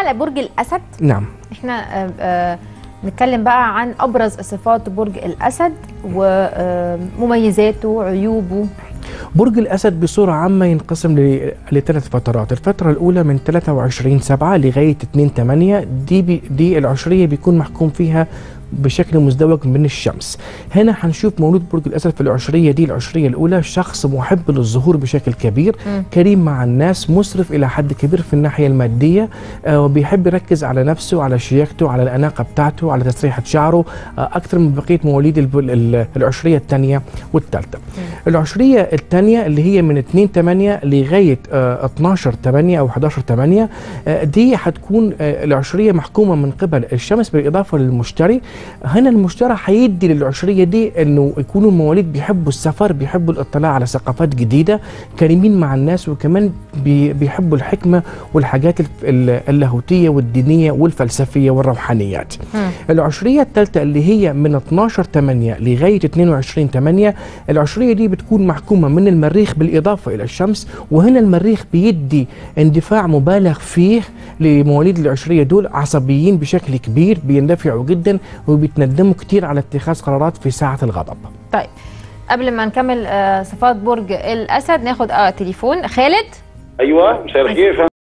على برج الاسد نعم احنا آه، آه، نتكلم بقى عن ابرز صفات برج الاسد ومميزاته عيوبه برج الأسد بصورة عامة ينقسم ل- لثلاث فترات الفترة الأولى من 23 7 لغاية 2 8 دي بي دي العشرية بيكون محكوم فيها بشكل مزدوج من الشمس هنا هنشوف مولود برج الأسد في العشرية دي العشرية الأولى شخص محب للظهور بشكل كبير مم. كريم مع الناس مسرف إلى حد كبير في الناحية المادية آه، وبيحب يركز على نفسه على شياكته على الأناقة بتاعته على تسريحة شعره آه، أكثر من بقية مواليد الب- ال- العشرية الثانية والثالثة العشرية الثانية اللي هي من 2 8 لغاية آه، 12 8 أو 11 8 آه، دي هتكون آه، العشرية محكومة من قبل الشمس بالإضافة للمشتري هنا المشتري هيدي للعشرية دي إنه يكونوا مواليد بيحبوا السفر بيحبوا الاطلاع على ثقافات جديدة كريمين مع الناس وكمان بي- بيحبوا الحكمة والحاجات الف- ال- اللاهوتية والدينية والفلسفية والروحانيات مم. العشرية الثالثة اللي هي من 12 8 لغاية 22 8 العشرية دي بتكون محكومة من المريخ بالإضافة إلى الشمس وهنا المريخ بيدي اندفاع مبالغ فيه لمواليد العشرية دول عصبيين بشكل كبير بيندفعوا جدا وبيتندموا كتير على اتخاذ قرارات في ساعة الغضب طيب قبل ما نكمل آه، صفات برج الاسد ناخد اه تليفون خالد ايوه مساء الخير